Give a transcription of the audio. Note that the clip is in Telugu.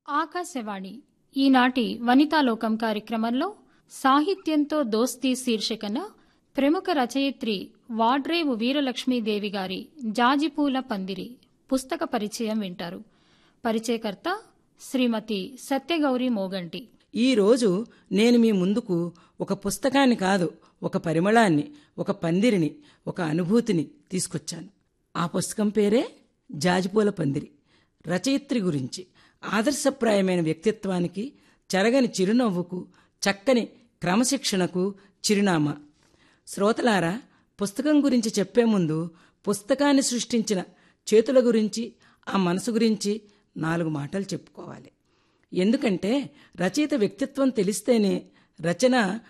ఆకాశవాణి ఈనాటి వనితాలోకం కార్యక్రమంలో సాహిత్యంతో దోస్తీ శీర్షికన ప్రముఖ రచయిత్రి వాడ్రేవు వీరలక్ష్మీదేవి గారి జాజిపూల పందిరి పుస్తక పరిచయం వింటారు పరిచయకర్త శ్రీమతి సత్యగౌరి మోగంటి ఈరోజు నేను మీ ముందుకు ఒక పుస్తకాన్ని కాదు ఒక పరిమళాన్ని ఒక పందిరిని ఒక అనుభూతిని తీసుకొచ్చాను ఆ పుస్తకం పేరే జాజిపూల పందిరి రచయిత్రి గురించి ఆదర్శప్రాయమైన వ్యక్తిత్వానికి చెరగని చిరునవ్వుకు చక్కని క్రమశిక్షణకు చిరునామా శ్రోతలారా పుస్తకం గురించి చెప్పే ముందు పుస్తకాన్ని సృష్టించిన చేతుల గురించి ఆ మనసు గురించి నాలుగు మాటలు చెప్పుకోవాలి ఎందుకంటే రచయిత వ్యక్తిత్వం తెలిస్తేనే రచన